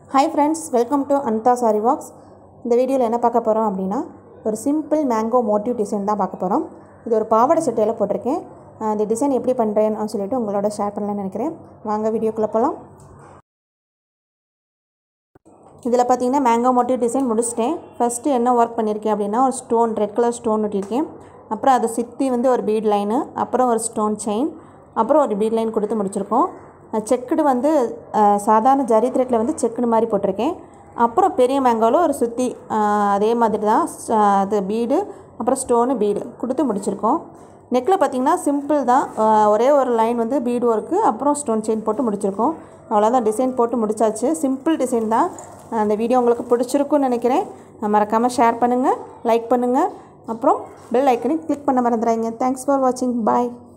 hi friends welcome to Anitha sari works இந்த வீடியோவில் என்ன பார்க்க போகிறோம் அப்படின்னா ஒரு சிம்பிள் மேங்கோ மோட்டிவ் டிசைன் தான் பார்க்க போகிறோம் இது ஒரு பாவாடை சட்டையில் போட்டிருக்கேன் அஹ் இந்த டிசைன் எப்படி பண்ணுறேன்னு சொல்லிட்டு உங்களோட ஷேர் பண்ணலாம்னு நினைக்கிறேன் வாங்க வீடியோக்குள்ளே போகலாம் இதில் பார்த்தீங்கன்னா மேங்கோ மோட்டிவ் டிசைன் முடிச்சிட்டேன் ஃபஸ்ட்டு என்ன ஒர்க் பண்ணியிருக்கேன் அப்படின்னா ஒரு ஸ்டோன் ரெட் கலர் ஸ்டோன் ஒட்டியிருக்கேன் அப்புறம் அதை சுற்றி வந்து ஒரு பீட் லைனு அப்புறம் ஒரு ஸ்டோன் செயின் அப்புறம் ஒரு பீட் லைன் கொடுத்து முடிச்சிருக்கோம் செக்குடு வந்து அஹ், சாதாரண ஜரி த்ரெட்டில் வந்து செக்குடு மாதிரி போட்டிருக்கேன் அப்புறம் பெரிய மேங்கோவில் ஒரு சுற்றி அதே மாதிரி தான் ஸ்- அது பீடு அப்புறம் ஸ்டோனு பீடு கொடுத்து முடிச்சிருக்கோம் நெக்கில் பார்த்தீங்கன்னா சிம்பிள் தான் அஹ், ஒரே ஒரு லைன் வந்து பீடு ஒர்க்கு அப்புறம் ஸ்டோன் செயின் போட்டு முடிச்சிருக்கோம் அவ்வளோதான் டிசைன் போட்டு முடிச்சாச்சு சிம்பிள் டிசைன் தான் அந்த வீடியோ உங்களுக்கு பிடிச்சிருக்குன்னு நினைக்கிறேன் மறக்காமல் ஷேர் பண்ணுங்கள் லைக் பண்ணுங்கள் அப்புறம் பெல் ஐக்கனையும் கிளிக் பண்ண மறந்துடாதீங்க தேங்க்ஸ் ஃபார் வாட்சிங் பாய்